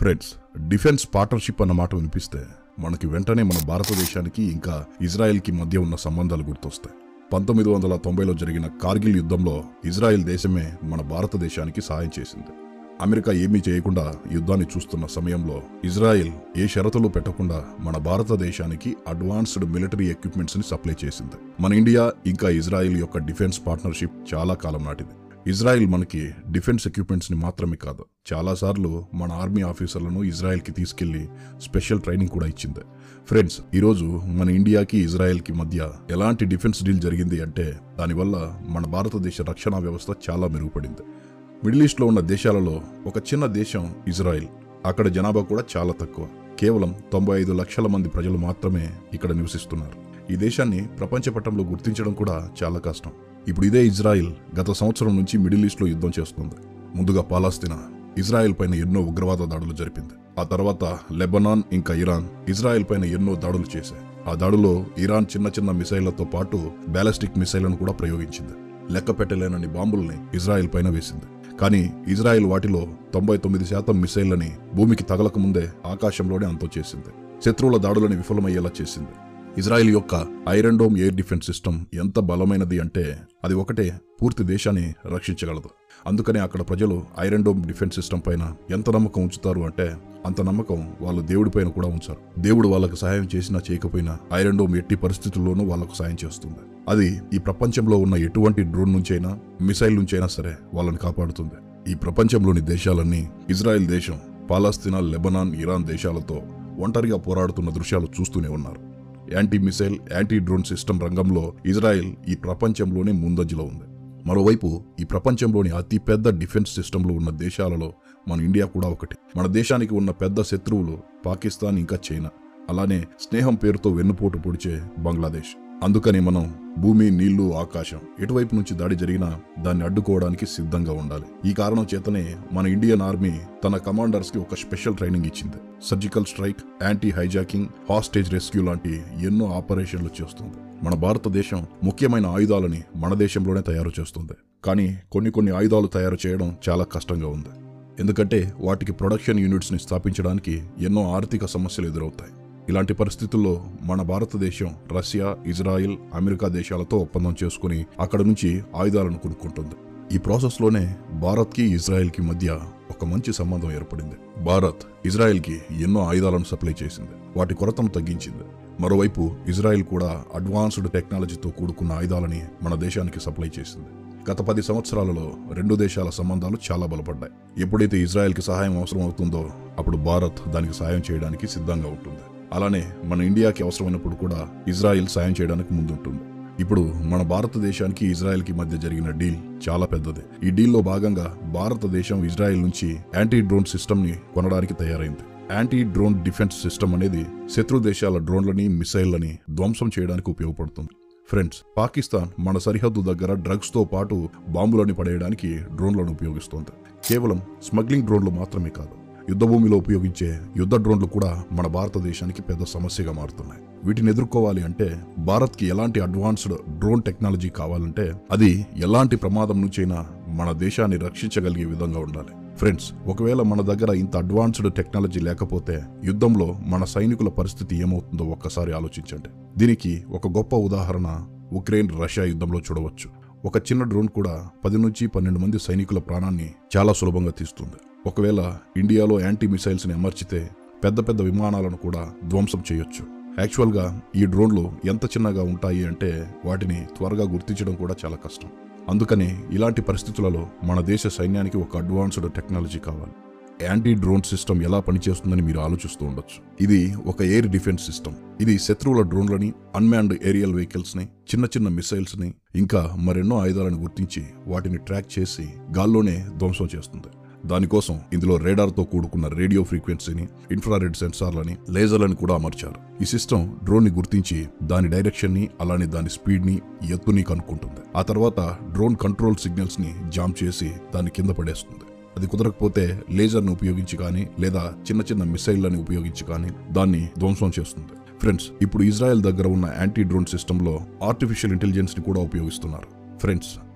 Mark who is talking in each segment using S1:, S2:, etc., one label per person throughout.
S1: friends defence partnership అన్న మాట వినిపిస్తే మనకి వెంటనే మన భారతదేశానికి ఇంకా ఇజ్రాయెల్కి మధ్య ఉన్న సంబంధాలు గుర్తొస్తాయి పంతొమ్మిది వందల తొంభైలో జరిగిన కార్గిల్ యుద్ధంలో ఇజ్రాయెల్ దేశమే మన భారతదేశానికి సహాయం చేసింది అమెరికా ఏమీ చేయకుండా యుద్ధాన్ని చూస్తున్న సమయంలో ఇజ్రాయెల్ ఏ షరతులు పెట్టకుండా మన భారతదేశానికి అడ్వాన్స్డ్ మిలిటరీ ఎక్విప్మెంట్స్ ని సప్లై చేసింది మన ఇండియా ఇంకా ఇజ్రాయెల్ యొక్క డిఫెన్స్ పార్ట్నర్షిప్ చాలా కాలం నాటిది ఇజ్రాయెల్ మనకి డిఫెన్స్ ఎక్విప్మెంట్స్ ని మాత్రమే కాదు చాలాసార్లు మన ఆర్మీ ఆఫీసర్లను ఇజ్రాయెల్ కి తీసుకెళ్లి స్పెషల్ ట్రైనింగ్ కూడా ఇచ్చింది ఫ్రెండ్స్ ఈరోజు మన ఇండియాకి ఇజ్రాయెల్ కి మధ్య ఎలాంటి డిఫెన్స్ డీల్ జరిగింది అంటే దానివల్ల మన భారతదేశ రక్షణ వ్యవస్థ చాలా మెరుగుపడింది మిడిల్ ఈస్ట్లో ఉన్న దేశాలలో ఒక చిన్న దేశం ఇజ్రాయెల్ అక్కడ జనాభా కూడా చాలా తక్కువ కేవలం తొంభై ఐదు లక్షల మంది ప్రజలు మాత్రమే ఇక్కడ నివసిస్తున్నారు ఈ దేశాన్ని ప్రపంచ పటంలో గుర్తించడం కూడా చాలా కష్టం ఇప్పుడు ఇదే ఇజ్రాయిల్ గత సంవత్సరం నుంచి మిడిల్ ఈస్ట్లో యుద్ధం చేస్తుంది ముందుగా పాలస్తీనా ఇజ్రాయెల్ పైన ఎన్నో ఉగ్రవాద దాడులు జరిపింది ఆ తర్వాత లెబనాన్ ఇంకా ఇరాన్ ఇజ్రాయెల్ పైన ఎన్నో దాడులు చేశాయి ఆ దాడులో ఇరాన్ చిన్న చిన్న మిసైళ్లతో పాటు బ్యాలిస్టిక్ మిసైళ్లను కూడా ప్రయోగించింది లెక్క పెట్టలేనని బాంబుల్ని ఇజ్రాయెల్ పైన వేసింది కానీ ఇజ్రాయెల్ వాటిలో తొంభై తొమ్మిది శాతం మిసైళ్లని భూమికి తగలక ముందే ఆకాశంలోనే అంతం చేసింది శత్రువుల దాడులని విఫలమయ్యేలా చేసింది ఇజ్రాయెల్ యొక్క iron dome air defence system ఎంత బలమైనది అంటే అది ఒకటే పూర్తి దేశాన్ని రక్షించగలదు అందుకనే అక్కడ ప్రజలు ఐరన్ డోమ్ డిఫెన్స్ సిస్టమ్ పైన ఎంత నమ్మకం ఉంచుతారు అంటే అంత నమ్మకం వాళ్ళు దేవుడి పైన కూడా ఉంచారు దేవుడు వాళ్ళకు సహాయం చేసినా చేయకపోయినా ఐరన్ డోమ్ ఎట్టి పరిస్థితుల్లోనూ వాళ్ళకు సాయం చేస్తుంది అది ఈ ప్రపంచంలో ఉన్న ఎటువంటి డ్రోన్ నుంచైనా మిసైల్ నుంచైనా సరే వాళ్ళని కాపాడుతుంది ఈ ప్రపంచంలోని దేశాలన్నీ ఇజ్రాయెల్ దేశం పాలస్తీనా లెబనాన్ ఇరాన్ దేశాలతో ఒంటరిగా పోరాడుతున్న దృశ్యాలు చూస్తూనే ఉన్నారు anti missile anti drone system రంగంలో ఇజ్రాయెల్ ఈ ప్రపంచంలోనే ముందంజలో ఉంది మరోవైపు ఈ ప్రపంచంలోని అతి పెద్ద డిఫెన్స్ సిస్టంలో ఉన్న దేశాలలో మన ఇండియా కూడా ఒకటి మన దేశానికి ఉన్న పెద్ద శత్రువులు పాకిస్తాన్ ఇంకా చైనా అలానే స్నేహం పేరుతో వెన్నుపోటు పొడిచే బంగ్లాదేశ్ అందుకని మనం భూమి నీళ్లు ఆకాశం ఎటువైపు నుంచి దాడి జరిగినా దాన్ని అడ్డుకోవడానికి సిద్ధంగా ఉండాలి ఈ కారణం చేతనే మన ఇండియన్ ఆర్మీ తన కమాండర్స్ కి ఒక స్పెషల్ ట్రైనింగ్ ఇచ్చింది surgical strike anti hijacking hostage rescue లాంటి ఎన్నో ఆపరేషన్లు చేస్తుంది మన భారతదేశం ముఖ్యమైన ఆయుధాలని మన దేశంలోనే తయారు చేస్తుంది కానీ కొన్ని కొన్ని ఆయుధాలు తయారు చేయడం చాలా కష్టంగా ఉంది ఎందుకంటే వాటికి ప్రొడక్షన్ యూనిట్స్ ని స్థాపించడానికి ఎన్నో ఆర్థిక సమస్యలు ఎదురవుతాయి ఇలాంటి పరిస్థితుల్లో మన భారతదేశం రష్యా ఇజ్రాయిల్ అమెరికా దేశాలతో ఒప్పందం చేసుకుని అక్కడ నుంచి ఆయుధాలను కొనుక్కుంటుంది ఈ ప్రాసెస్లోనే భారత్కి ఇజ్రాయెల్కి మధ్య ఒక మంచి సంబంధం ఏర్పడింది భారత్ ఇజ్రాయెల్కి ఎన్నో ఆయుధాలను సప్లై చేసింది వాటి కొరతను తగ్గించింది మరోవైపు ఇజ్రాయెల్ కూడా అడ్వాన్స్డ్ టెక్నాలజీతో కూడుకున్న ఆయుధాలని మన దేశానికి సప్లై చేసింది గత పది సంవత్సరాలలో రెండు దేశాల సంబంధాలు చాలా బలపడ్డాయి ఎప్పుడైతే ఇజ్రాయెల్కి సహాయం అవసరం అవుతుందో అప్పుడు భారత్ దానికి సహాయం చేయడానికి సిద్ధంగా ఉంటుంది అలానే మన ఇండియాకి అవసరమైనప్పుడు కూడా ఇజ్రాయెల్ సాయం చేయడానికి ముందుంటుంది ఇప్పుడు మన భారతదేశానికి ఇజ్రాయెల్కి మధ్య జరిగిన డీల్ చాలా పెద్దది ఈ డీల్లో భాగంగా భారతదేశం ఇజ్రాయెల్ నుంచి యాంటీ డ్రోన్ సిస్టమ్ని కొనడానికి తయారైంది యాంటీ డ్రోన్ డిఫెన్స్ సిస్టమ్ అనేది శత్రు దేశాల డ్రోన్లని మిసైళ్లని ధ్వంసం చేయడానికి ఉపయోగపడుతుంది ఫ్రెండ్స్ పాకిస్తాన్ మన సరిహద్దు దగ్గర డ్రగ్స్ తో పాటు బాంబులని పడేయడానికి డ్రోన్లను ఉపయోగిస్తోంది కేవలం స్మగ్లింగ్ డ్రోన్లు మాత్రమే కాదు యుద్ధభూమిలో ఉపయోగించే యుద్ధ డ్రోన్లు కూడా మన భారతదేశానికి పెద్ద సమస్యగా మారుతున్నాయి వీటిని ఎదుర్కోవాలి అంటే భారత్కి ఎలాంటి అడ్వాన్స్డ్ డ్రోన్ టెక్నాలజీ కావాలంటే అది ఎలాంటి ప్రమాదం నుంచైనా మన దేశాన్ని రక్షించగలిగే విధంగా ఉండాలి ఫ్రెండ్స్ ఒకవేళ మన దగ్గర ఇంత అడ్వాన్స్డ్ టెక్నాలజీ లేకపోతే యుద్ధంలో మన సైనికుల పరిస్థితి ఏమవుతుందో ఒక్కసారి ఆలోచించండి దీనికి ఒక గొప్ప ఉదాహరణ ఉక్రెయిన్ రష్యా యుద్ధంలో చూడవచ్చు ఒక చిన్న డ్రోన్ కూడా పది నుంచి పన్నెండు మంది సైనికుల ప్రాణాన్ని చాలా సులభంగా తీస్తుంది ఒకవేళ ఇండియాలో యాంటీ మిసైల్స్ని అమర్చితే పెద్ద పెద్ద విమానాలను కూడా ధ్వంసం చేయొచ్చు యాక్చువల్గా ఈ డ్రోన్లు ఎంత చిన్నగా ఉంటాయి అంటే వాటిని త్వరగా గుర్తించడం కూడా చాలా కష్టం అందుకనే ఇలాంటి పరిస్థితులలో మన దేశ సైన్యానికి ఒక అడ్వాన్స్డ్ టెక్నాలజీ కావాలి యాంటీ డ్రోన్ సిస్టమ్ ఎలా పనిచేస్తుందని మీరు ఆలోచిస్తూ ఉండొచ్చు ఇది ఒక ఎయిర్ డిఫెన్స్ సిస్టమ్ ఇది శత్రువుల డ్రోన్లని అన్మాన్డ్ ఏరియల్ వెహికల్స్ ని చిన్న చిన్న మిసైల్స్ ని ఇంకా మరెన్నో ఆయుధాలను గుర్తించి వాటిని ట్రాక్ చేసి గాల్లోనే ధ్వంసం చేస్తుంది దానికోసం ఇందులో రేడార్తో కూడుకున్న రేడియో ఫ్రీక్వెన్సీని ఇన్ఫ్రారెడ్ సెన్సార్లని లేజర్లని కూడా అమర్చారు ఈ సిస్టమ్ డ్రోన్ ని గుర్తించి దాని డైరెక్షన్ ని అలానే దాని స్పీడ్ ని ఎత్తుని కనుక్కుంటుంది ఆ తర్వాత డ్రోన్ కంట్రోల్ సిగ్నల్స్ ని జామ్ చేసి దాన్ని కింద పడేస్తుంది అది కుదరకపోతే లేజర్ను ఉపయోగించి కానీ లేదా చిన్న చిన్న మిసైళ్లని ఉపయోగించి కానీ దాన్ని ధ్వంసం చేస్తుంది ఫ్రెండ్స్ ఇప్పుడు ఇజ్రాయెల్ దగ్గర ఉన్న యాంటీ డ్రోన్ సిస్టంలో ఆర్టిఫిషియల్ ఇంటెలిజెన్స్ ని కూడా ఉపయోగిస్తున్నారు ఫ్రెండ్స్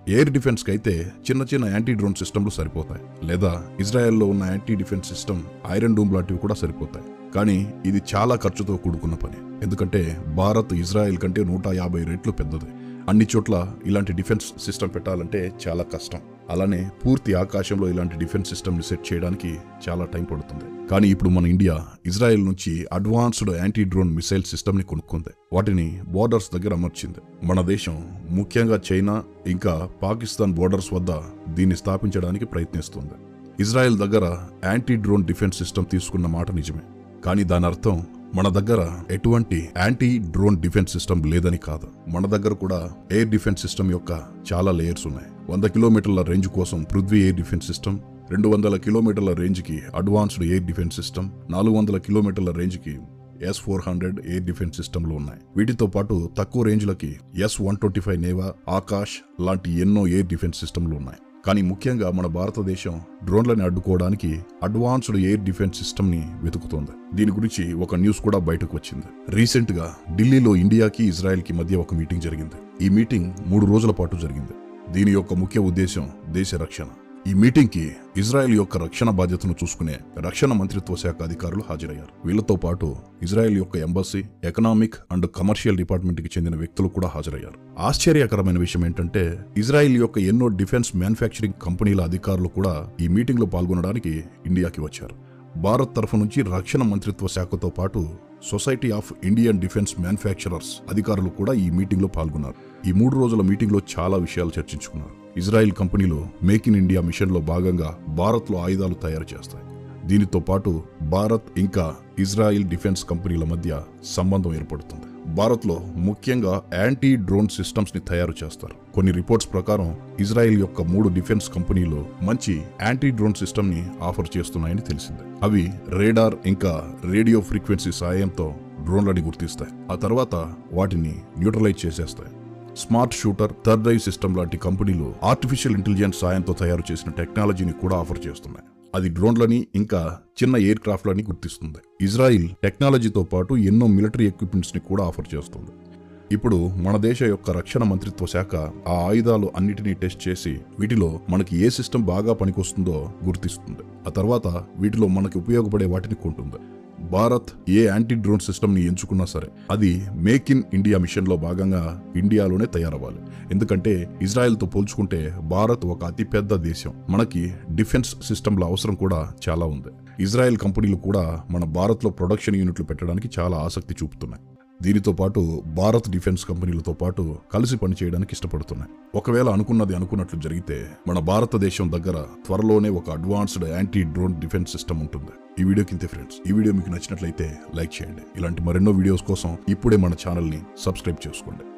S1: ఎయిర్ డిఫెన్స్కి అయితే చిన్న చిన్న యాంటీ డ్రోన్ సిస్టమ్లు సరిపోతాయి లేదా ఇజ్రాయెల్లో ఉన్న anti defence system iron dome లాంటివి కూడా సరిపోతాయి కానీ ఇది చాలా ఖర్చుతో కూడుకున్న పని ఎందుకంటే భారత్ ఇజ్రాయెల్ కంటే నూట యాభై రెట్లు పెద్దది అన్ని చోట్ల ఇలాంటి డిఫెన్స్ సిస్టమ్ పెట్టాలంటే చాలా కష్టం అలానే పూర్తి ఆకాశంలో ఇలాంటి డిఫెన్స్ సిస్టమ్ని సెట్ చేయడానికి చాలా టైం పడుతుంది కానీ ఇప్పుడు మన ఇండియా ఇజ్రాయెల్ నుంచి అడ్వాన్స్డ్ యాంటీ డ్రోన్ మిసైల్ సిస్టమ్ని కొనుక్కుంది వాటిని బోర్డర్స్ దగ్గర అమర్చింది మన దేశం ముఖ్యంగా చైనా ఇంకా పాకిస్తాన్ బోర్డర్స్ వద్ద దీన్ని స్థాపించడానికి ప్రయత్నిస్తుంది ఇజ్రాయెల్ దగ్గర యాంటీ డ్రోన్ డిఫెన్స్ సిస్టమ్ తీసుకున్న మాట నిజమే కానీ దాని అర్థం మన దగ్గర ఎటువంటి యాంటీ డ్రోన్ డిఫెన్స్ సిస్టమ్ లేదని కాదు మన దగ్గర కూడా ఎయిర్ డిఫెన్స్ సిస్టమ్ యొక్క చాలా లేయర్స్ ఉన్నాయి వంద కిలోమీటర్ల రేంజ్ కోసం పృథ్వీ ఎయిర్ డిఫెన్స్ సిస్టమ్ రెండు వందల కిలోమీటర్ల రేంజ్కి అడ్వాన్స్డ్ ఎయిర్ డిఫెన్స్ సిస్టమ్ నాలుగు వందల కిలోమీటర్ల రేంజ్కి S four hundred air defence సిస్టమ్లు ఉన్నాయి వీటితో పాటు తక్కువ రేంజ్లకి ఎస్ వన్ ట్వంటీ ఫైవ్ నేవా ఆకాష్ లాంటి ఎన్నో ఎయిర్ డిఫెన్స్ సిస్టమ్లు ఉన్నాయి కానీ ముఖ్యంగా మన భారతదేశం డ్రోన్లని అడ్డుకోవడానికి అడ్వాన్స్డ్ ఎయిర్ డిఫెన్స్ సిస్టమ్ ని వెతుకుతోంది దీని గురించి ఒక న్యూస్ కూడా బయటకు వచ్చింది రీసెంట్ గా ఢిల్లీలో ఇండియాకి ఇజ్రాయెల్ కి మధ్య ఒక మీటింగ్ జరిగింది ఈ మీటింగ్ మూడు రోజుల పాటు జరిగింది దీని యొక్క ముఖ్య ఉద్దేశం దేశ రక్షణ ఈ మీటింగ్ కి ఇజ్రాయెల్ యొక్క రక్షణ బాధ్యతను చూసుకునే రక్షణ మంత్రిత్వ శాఖ అధికారులు హాజరయ్యారు వీళ్లతో పాటు ఇజ్రాయెల్ యొక్క embassy economic and commercial department కి చెందిన వ్యక్తులు కూడా హాజరయ్యారు ఆశ్చర్యకరమైన విషయం ఏంటంటే ఇజ్రాయెల్ యొక్క ఎన్నో డిఫెన్స్ మ్యానుఫ్యాక్చరింగ్ కంపెనీల అధికారులు కూడా ఈ మీటింగ్ లో పాల్గొనడానికి ఇండియాకి వచ్చారు భారత్ తరఫు నుంచి రక్షణ మంత్రిత్వ శాఖతో పాటు society of Indian defence manufacturers అధికారులు కూడా ఈ మీటింగ్ లో పాల్గొన్నారు ఈ మూడు రోజుల మీటింగ్ లో చాలా విషయాలు చర్చించుకున్నారు ఇజ్రాయెల్ కంపెనీలు మేక్ ఇన్ ఇండియా మిషన్ లో భాగంగా భారత్ లో ఆయుధాలు తయారు చేస్తాయి దీనితో పాటు భారత్ ఇంకా ఇజ్రాయిల్ డిఫెన్స్ కంపెనీల మధ్య సంబంధం ఏర్పడుతుంది భారత్లో ముఖ్యంగా యాంటీ డ్రోన్ సిస్టమ్స్ ని తయారు చేస్తారు కొన్ని రిపోర్ట్స్ ప్రకారం ఇజ్రాయెల్ యొక్క మూడు డిఫెన్స్ కంపెనీలు మంచి యాంటీ డ్రోన్ సిస్టమ్ ని ఆఫర్ చేస్తున్నాయని తెలిసింది అవి రేడార్ ఇంకా రేడియో ఫ్రీక్వెన్సీ సాయంతో డ్రోన్లని గుర్తిస్తాయి ఆ తర్వాత వాటిని న్యూట్రలైజ్ చేసేస్తాయి smart shooter third eye system లాంటి కంపెనీలు ఆర్టిఫిషియల్ ఇంటెలిజెన్స్ సాయంతో తయారు చేసిన టెక్నాలజీని కూడా ఆఫర్ చేస్తున్నాయి అది డ్రోన్లని ఇంకా చిన్న ఎయిర్ క్రాఫ్ట్లని గుర్తిస్తుంది ఇజ్రాయిల్ టెక్నాలజీతో పాటు ఎన్నో మిలిటరీ ఎక్విప్మెంట్స్ ని కూడా ఆఫర్ చేస్తుంది ఇప్పుడు మన దేశ యొక్క రక్షణ మంత్రిత్వ శాఖ ఆ ఆయుధాలు అన్నిటినీ టెస్ట్ చేసి వీటిలో మనకి ఏ సిస్టమ్ బాగా పనికొస్తుందో గుర్తిస్తుంది ఆ తర్వాత వీటిలో మనకి ఉపయోగపడే వాటిని కొంటుంది భారత్ ఏ యాంటీ డ్రోన్ సిస్టమ్ ని ఎంచుకున్నా సరే అది మేక్ ఇన్ ఇండియా మిషన్ లో భాగంగా ఇండియాలోనే తయారవ్వాలి ఎందుకంటే ఇజ్రాయెల్ తో పోల్చుకుంటే భారత్ ఒక అతిపెద్ద దేశం మనకి డిఫెన్స్ సిస్టమ్ల అవసరం కూడా చాలా ఉంది ఇజ్రాయెల్ కంపెనీలు కూడా మన భారత్ లో ప్రొడక్షన్ యూనిట్లు పెట్టడానికి చాలా ఆసక్తి చూపుతున్నాయి దీనితో పాటు భారత్ డిఫెన్స్ కంపెనీలతో పాటు కలిసి పనిచేయడానికి ఇష్టపడుతున్నాయి ఒకవేళ అనుకున్నది అనుకున్నట్లు జరిగితే మన భారతదేశం దగ్గర త్వరలోనే ఒక advanced anti drone defence system ఉంటుంది ఈ వీడియో కింద ఫ్రెండ్స్ ఈ వీడియో మీకు నచ్చినట్లయితే లైక్ చేయండి ఇలాంటి మరెన్నో వీడియోస్ కోసం ఇప్పుడే మన ఛానల్ని సబ్స్క్రైబ్ చేసుకోండి